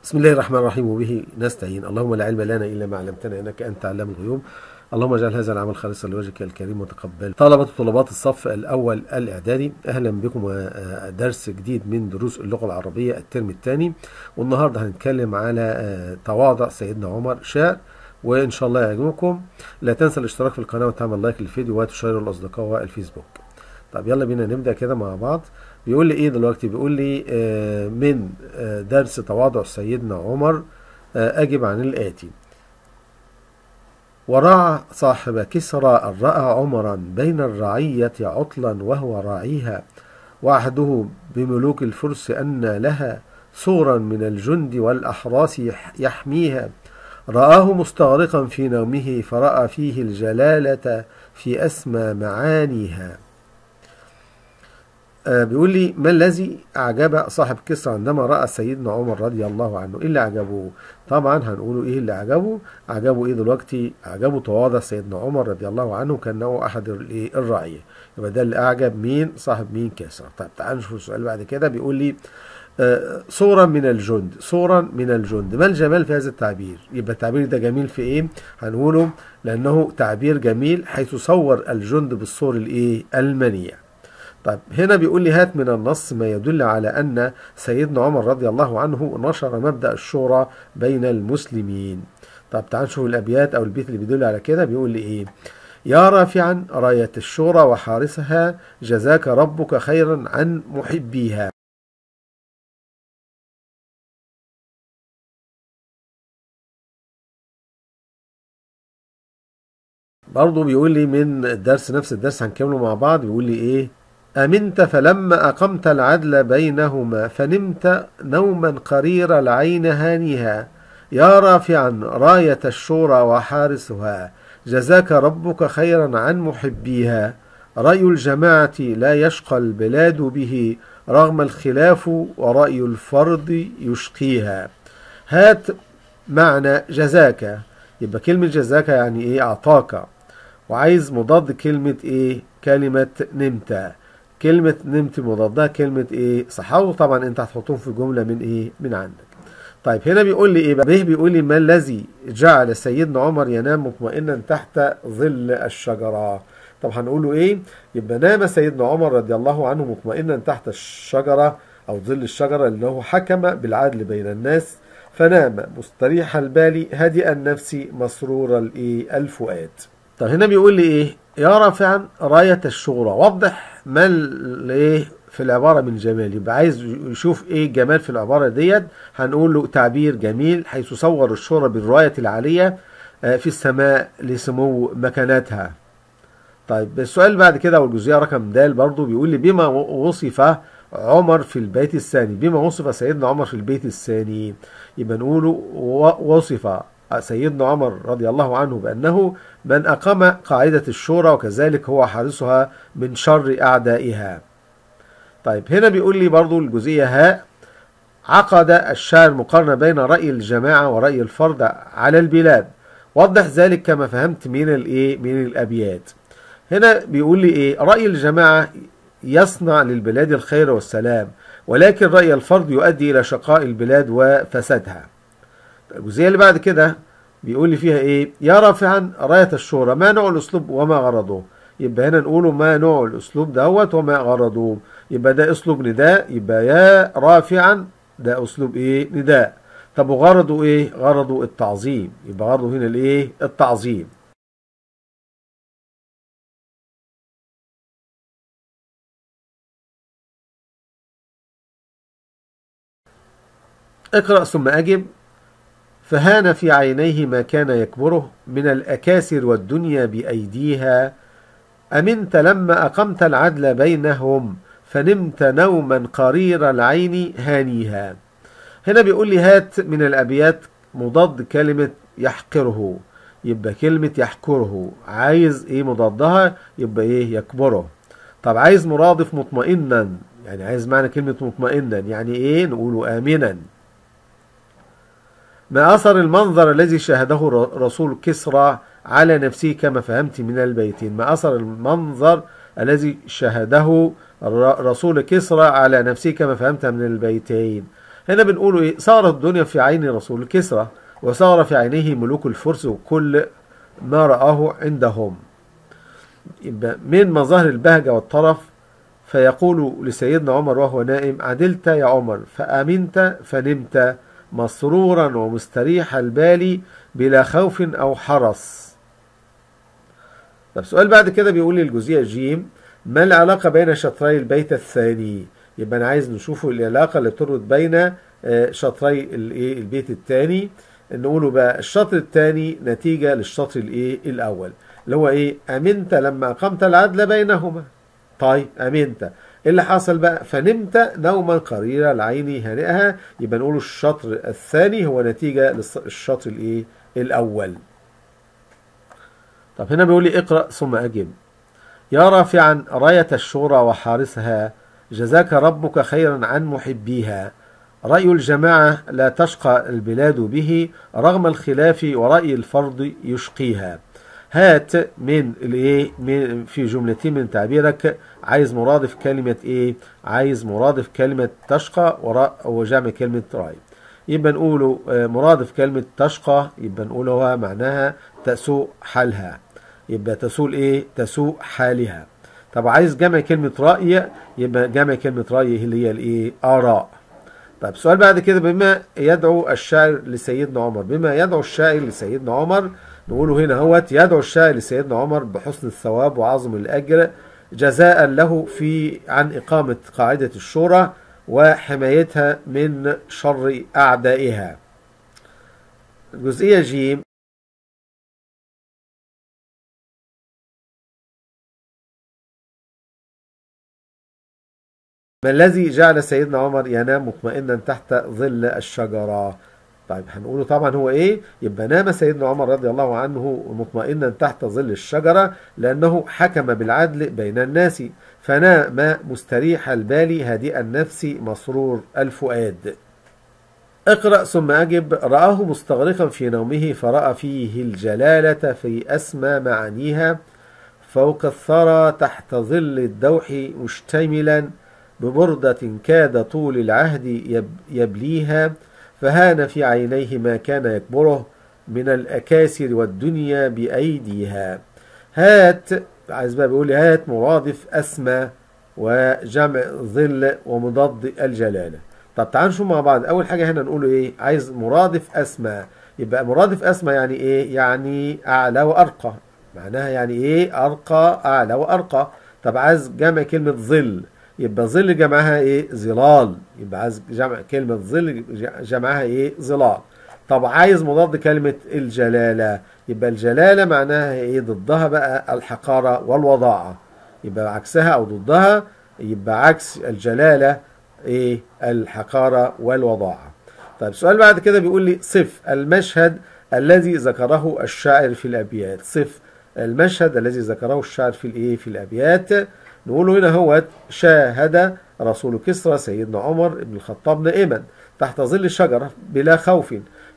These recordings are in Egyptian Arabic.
بسم الله الرحمن الرحيم وبه نستعين اللهم لا علم لنا الا ما علمتنا انك انت علام الغيوب اللهم اجعل هذا العمل خالصا لوجهك الكريم وتقبل طلبة وطلبات الصف الأول الإعدادي أهلا بكم ودرس جديد من دروس اللغة العربية الترم الثاني والنهاردة هنتكلم على تواضع سيدنا عمر شعر وإن شاء الله يعجبكم لا تنسى الاشتراك في القناة وتعمل لايك للفيديو وتشيره للأصدقاء والفيسبوك طب يلا بينا نبدأ كده مع بعض بيقول لي إيه دلوقتي بيقول لي من درس تواضع سيدنا عمر أجب عن الآتي ورعى صاحب كسرى أن رأى عمرا بين الرعية عطلا وهو راعيها وعهده بملوك الفرس أن لها صورا من الجند والأحراس يحميها رآه مستغرقا في نومه فرأى فيه الجلالة في أسمى معانيها بيقول لي ما الذي أعجب صاحب كسرى عندما رأى سيدنا عمر رضي الله عنه إيه اللي أعجبه طبعا هنقوله إيه اللي أعجبه أعجبه إيه دلوقتي أعجبه تواضع سيدنا عمر رضي الله عنه كأنه أحد الرعية يبقى ده اللي أعجب مين صاحب مين كسرى طيب تعال نشوف السؤال بعد كده بيقول لي صورا من الجند صورا من الجند ما الجمال في هذا التعبير يبقى التعبير ده جميل في ايه هنقوله لانه تعبير جميل حيث صور الجند بالصور الايه المنيع طيب هنا بيقول لي هات من النص ما يدل على أن سيدنا عمر رضي الله عنه نشر مبدأ الشورى بين المسلمين طب تعال نشوف الأبيات أو البيت اللي بيدل على كده بيقول لي إيه يا رافعا راية الشورى وحارسها جزاك ربك خيرا عن محبيها برضه بيقول لي من الدرس نفس الدرس هنكمله مع بعض بيقول لي ايه أمنت فلما أقمت العدل بينهما فنمت نوما قرير العين هانيها يا رافعا راية الشورى وحارسها جزاك ربك خيرا عن محبيها رأي الجماعة لا يشقى البلاد به رغم الخلاف ورأي الفرد يشقيها هات معنى جزاك يبقى كلمة جزاك يعني ايه أعطاك وعايز مضاد كلمة ايه كلمة نمت كلمة نمت مضادها كلمة ايه صحاوي طبعا انت هتحطهم في جملة من ايه من عندك طيب هنا بيقول لي ايه بقى به بيقول لي ما الذي جعل سيدنا عمر ينام مطمئنا تحت ظل الشجرة طب هنقوله ايه يبقى نام سيدنا عمر رضي الله عنه مطمئنا تحت الشجرة او ظل الشجرة لانه حكم بالعدل بين الناس فنام مستريح البال هادئ النفس مسرور الايه الفؤاد طب هنا بيقول لي ايه يا رافعا راية الشورى وضح ما ايه في العبارة من جمال يبقى عايز يشوف ايه جمال في العبارة ديت هنقول له تعبير جميل حيث صور الشورى بالراية العالية في السماء لسمو مكانتها طيب السؤال بعد كده والجزئية رقم د برضو بيقول لي بما وصف عمر في البيت الثاني بما وصف سيدنا عمر في البيت الثاني يبقى نقوله وصف سيدنا عمر رضي الله عنه بأنه من أقام قاعدة الشورى وكذلك هو حارسها من شر أعدائها طيب هنا بيقول لي برضو الجزئية هاء عقد الشاعر مقارنة بين رأي الجماعة ورأي الفرد على البلاد وضح ذلك كما فهمت من الايه من الابيات هنا بيقول لي ايه رأي الجماعة يصنع للبلاد الخير والسلام ولكن رأي الفرد يؤدي إلى شقاء البلاد وفسادها الجزئية اللي بعد كده بيقول لي فيها ايه يا رافعا راية الشورى ما نوع الاسلوب وما غرضه يبقى هنا نقوله ما نوع الاسلوب دوت وما غرضه يبقى ده اسلوب نداء يبقى يا رافعا ده اسلوب ايه نداء طب وغرضه ايه غرضه التعظيم يبقى غرضه هنا الايه التعظيم اقرأ ثم أجب فهان في عينيه ما كان يكبره من الأكاسر والدنيا بأيديها أمنت لما أقمت العدل بينهم فنمت نوما قرير العين هانيها هنا بيقول لي هات من الأبيات مضاد كلمة يحقره يبقى كلمة يحكره عايز ايه مضادها يبقى ايه يكبره طب عايز مرادف مطمئنا يعني عايز معنى كلمة مطمئنا يعني ايه نقوله آمنا ما أثر المنظر الذي شاهده رسول كسرى على نفسه كما فهمت من البيتين ما أثر المنظر الذي شاهده رسول كسرى على نفسه كما فهمت من البيتين هنا بنقوله ايه صارت الدنيا في عين رسول كسرى وصار في عينيه ملوك الفرس وكل ما رآه عندهم يبقى من مظاهر البهجة والطرف فيقول لسيدنا عمر وهو نائم عدلت يا عمر فأمنت فنمت مسرورا ومستريح البال بلا خوف أو حرس طب سؤال بعد كده بيقول لي الجزئية جيم ما العلاقة بين شطري البيت الثاني يبقى أنا عايز نشوفه العلاقة اللي بتربط بين شطري الايه البيت الثاني نقوله بقى الشطر الثاني نتيجة للشطر الايه الأول اللي هو ايه أمنت لما أقمت العدل بينهما طيب أمنت ايه اللي حصل بقى فنمت نوما قريرا العين هانئها يبقى نقول الشطر الثاني هو نتيجة للشطر الايه الأول طب هنا بيقول لي اقرأ ثم أجب يا رافعا راية الشورى وحارسها جزاك ربك خيرا عن محبيها رأي الجماعة لا تشقى البلاد به رغم الخلاف ورأي الفرد يشقيها هات من الايه من في جملتين من تعبيرك عايز مرادف كلمة ايه عايز مرادف كلمة تشقى وجمع كلمة رأي يبقى نقوله مرادف كلمة تشقى يبقى نقوله معناها تسوء حالها يبقى تسوء ايه تسوء حالها طب عايز جمع كلمة رأي يبقى جمع كلمة رأي اللي هي الايه آراء طيب سؤال بعد كده بما يدعو الشاعر لسيدنا عمر بما يدعو الشاعر لسيدنا عمر نقوله هنا هوت يدعو الشاعر لسيدنا عمر بحسن الثواب وعظم الأجر جزاء له في عن إقامة قاعدة الشورى وحمايتها من شر أعدائها الجزئية جيم ما الذي جعل سيدنا عمر ينام مطمئنا تحت ظل الشجرة طيب هنقوله طبعا هو ايه يبقى نام سيدنا عمر رضي الله عنه مطمئنا تحت ظل الشجرة لأنه حكم بالعدل بين الناس فنام مستريح البال هادئ النفس مسرور الفؤاد اقرأ ثم أجب رآه مستغرقا في نومه فرأى فيه الجلالة في أسمى معانيها فوق الثرى تحت ظل الدوح مشتملا ببردة كاد طول العهد يبليها فهان في عينيه ما كان يكبره من الأكاسر والدنيا بأيديها هات عايز بقى بيقول هات مرادف أسمى وجمع ظل ومضاد الجلالة طب تعالوا نشوف مع بعض أول حاجة هنا نقوله إيه عايز مرادف أسمى يبقى مرادف أسمى يعني إيه يعني أعلى وأرقى معناها يعني إيه أرقى أعلى وأرقى طب عايز جمع كلمة ظل يبقى ظل جمعها ايه ظلال يبقى عايز جمع كلمة ظل جمعها ايه ظلال طب عايز مضاد كلمة الجلالة يبقى الجلالة معناها ايه ضدها بقى الحقارة والوضاعة يبقى عكسها او ضدها يبقى عكس الجلالة ايه الحقارة والوضاعة طيب السؤال بعد كده بيقول لي صف المشهد الذي ذكره الشاعر في الابيات صف المشهد الذي ذكره الشاعر في الايه في الابيات نقول هنا هو شاهد رسول كسرى سيدنا عمر بن الخطاب نائما تحت ظل الشجرة بلا خوف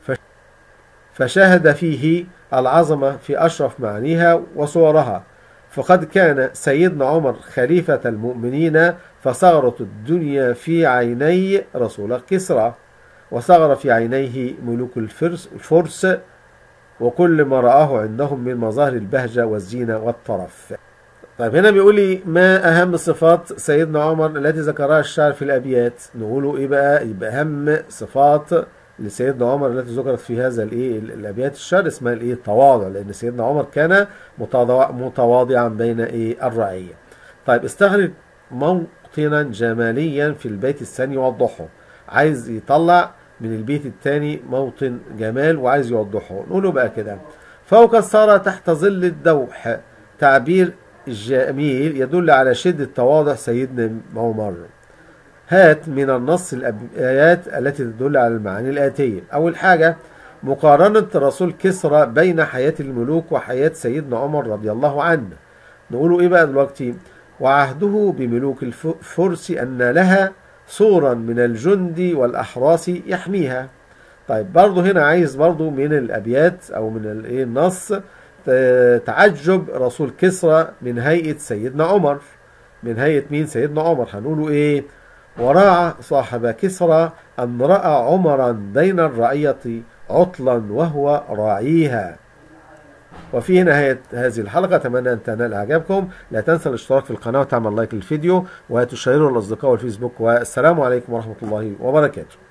فشاهد فيه العظمة في أشرف معانيها وصورها فقد كان سيدنا عمر خليفة المؤمنين فصغرت الدنيا في عيني رسول كسرى وصغر في عينيه ملوك الفرس, الفرس وكل ما رآه عندهم من مظاهر البهجة والزينة والطرف طيب هنا بيقول لي ما أهم صفات سيدنا عمر التي ذكرها الشاعر في الأبيات نقوله إيه بقى يبقى أهم صفات لسيدنا عمر التي ذكرت في هذا الإيه الأبيات الشعر اسمها الإيه التواضع لأن سيدنا عمر كان متواضعا بين إيه الرعية طيب استخرج موطنا جماليا في البيت الثاني وضحه عايز يطلع من البيت الثاني موطن جمال وعايز يوضحه نقوله بقى كده فوق الثرى تحت ظل الدوح تعبير جميل يدل على شدة تواضع سيدنا عمر هات من النص الآيات التي تدل على المعاني الآتية أول حاجة مقارنة رسول كسرى بين حياة الملوك وحياة سيدنا عمر رضي الله عنه نقوله إيه بقى دلوقتي وعهده بملوك الفرس أن لها صورا من الجند والأحراس يحميها طيب برضه هنا عايز برضه من الأبيات أو من النص تعجب رسول كسرى من هيئة سيدنا عمر من هيئة مين سيدنا عمر هنقوله ايه وراع صاحب كسرى أن رأى عمرا بين الرعية عطلا وهو راعيها وفي نهاية هذه الحلقة أتمنى أن تنال إعجابكم لا تنسى الاشتراك في القناة وتعمل لايك للفيديو وتشيره للأصدقاء والفيسبوك والسلام عليكم ورحمة الله وبركاته